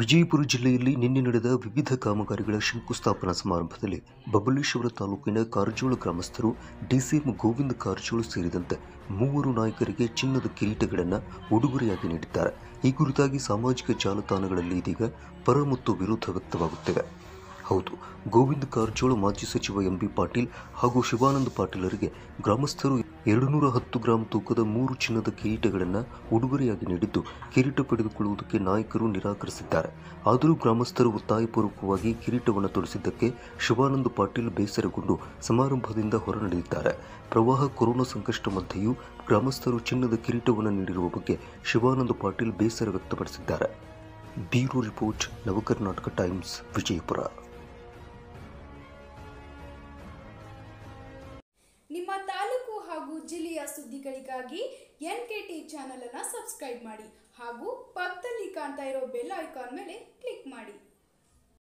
ವಿಜಯಪುರ ಜಿಲ್ಲೆಯಲ್ಲಿ ನಿನ್ನೆ ನಡೆದ ವಿವಿಧ ಕಾಮಗಾರಿಗಳ ಶಂಕುಸ್ಥಾಪನಾ ಸಮಾರಂಭದಲ್ಲಿ ಬಬಲೇಶ್ವರ ತಾಲೂಕಿನ ಕಾರಜೋಳ ಗ್ರಾಮಸ್ಥರು ಡಿಸಿಎಂ ಗೋವಿಂದ ಕಾರಜೋಳ ಸೇರಿದಂತೆ ಮೂವರು ನಾಯಕರಿಗೆ ಚಿನ್ನದ ಕಿರೀಟಗಳನ್ನು ಉಡುಗೊರೆಯಾಗಿ ನೀಡಿದ್ದಾರೆ ಈ ಕುರಿತಾಗಿ ಸಾಮಾಜಿಕ ಜಾಲತಾಣಗಳಲ್ಲಿ ಇದೀಗ ಪರ ಮತ್ತು ವಿರೋಧ ವ್ಯಕ್ತವಾಗುತ್ತಿವೆ ಹೌದು ಗೋವಿಂದ ಕಾರಜೋಳ ಮಾಜಿ ಸಚಿವ ಎಂಬಿ ಪಾಟೀಲ್ ಹಾಗೂ ಶಿವಾನಂದ ಪಾಟೀಲರಿಗೆ ಗ್ರಾಮಸ್ಥರು ಎರಡು ನೂರ ಹತ್ತು ಗ್ರಾಂ ತೂಕದ ಮೂರು ಚಿನ್ನದ ಕಿರೀಟಗಳನ್ನು ಉಡುಗೊರೆಯಾಗಿ ನೀಡಿದ್ದು ಕಿರೀಟ ಪಡೆದುಕೊಳ್ಳುವುದಕ್ಕೆ ನಾಯಕರು ನಿರಾಕರಿಸಿದ್ದಾರೆ ಆದರೂ ಗ್ರಾಮಸ್ಥರು ಒತ್ತಾಯಪೂರ್ವಕವಾಗಿ ಕಿರೀಟವನ್ನು ತೊಡಿಸಿದ್ದಕ್ಕೆ ಶಿವಾನಂದ ಪಾಟೀಲ್ ಬೇಸರಗೊಂಡು ಸಮಾರಂಭದಿಂದ ಹೊರನಡೆದಿದ್ದಾರೆ ಪ್ರವಾಹ ಕೊರೋನಾ ಸಂಕಷ್ಟ ಮಧ್ಯೆಯೂ ಗ್ರಾಮಸ್ಥರು ಚಿನ್ನದ ಕಿರೀಟವನ್ನು ನೀಡಿರುವ ಬಗ್ಗೆ ಶಿವಾನಂದ ಪಾಟೀಲ್ ಬೇಸರ ವ್ಯಕ್ತಪಡಿಸಿದ್ದಾರೆ bureau report Navakarnataka Times Vijayapura ನಿಮ್ಮ ತಾಲೂಕು ಹಾಗೂ ಜಿಲ್ಲೆಯ ಸುದ್ದಿಗಳಿಗಾಗಿ ಎನ್ ಕೆ ಟಿ ಚಾನಲ್ ಅನ್ನು ಸಬ್ಸ್ಕ್ರೈಬ್ ಮಾಡಿ ಹಾಗೂ ಪಕ್ಕದಲ್ಲಿ ಕಾಣ್ತಾ ಇರೋ ಬೆಲ್ ಐಕಾನ್ ಮೇಲೆ ಕ್ಲಿಕ್ ಮಾಡಿ